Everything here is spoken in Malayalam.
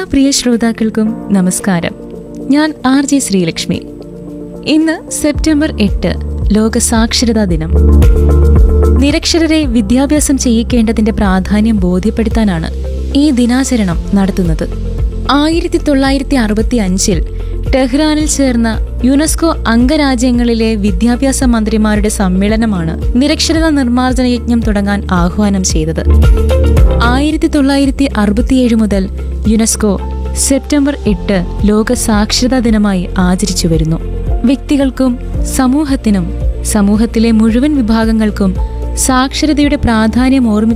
പ്രിയ ശ്രോതാക്കൾക്കും നമസ്കാരം ഞാൻ ആർ ജെ ശ്രീലക്ഷ്മി ഇന്ന് സെപ്റ്റംബർ എട്ട് ലോക സാക്ഷരതാ ദിനം നിരക്ഷരരെ വിദ്യാഭ്യാസം ചെയ്യിക്കേണ്ടതിന്റെ പ്രാധാന്യം ബോധ്യപ്പെടുത്താനാണ് ഈ ദിനാചരണം നടത്തുന്നത് ആയിരത്തി തൊള്ളായിരത്തി അറുപത്തി അഞ്ചിൽ ടെഹ്റാനിൽ ചേർന്ന യുനെസ്കോ അംഗരാജ്യങ്ങളിലെ വിദ്യാഭ്യാസ മന്ത്രിമാരുടെ സമ്മേളനമാണ് നിരക്ഷരതാ നിർമ്മാർജ്ജന യജ്ഞം തുടങ്ങാൻ ആഹ്വാനം ചെയ്തത് ആയിരത്തി തൊള്ളായിരത്തി അറുപത്തിയേഴ് മുതൽ യുനെസ്കോ സെപ്റ്റംബർ എട്ട് ലോക സാക്ഷരതാ ദിനമായി ആചരിച്ചു വരുന്നു വ്യക്തികൾക്കും സമൂഹത്തിനും സമൂഹത്തിലെ മുഴുവൻ വിഭാഗങ്ങൾക്കും സാക്ഷരതയുടെ പ്രാധാന്യം ഓർമ്മ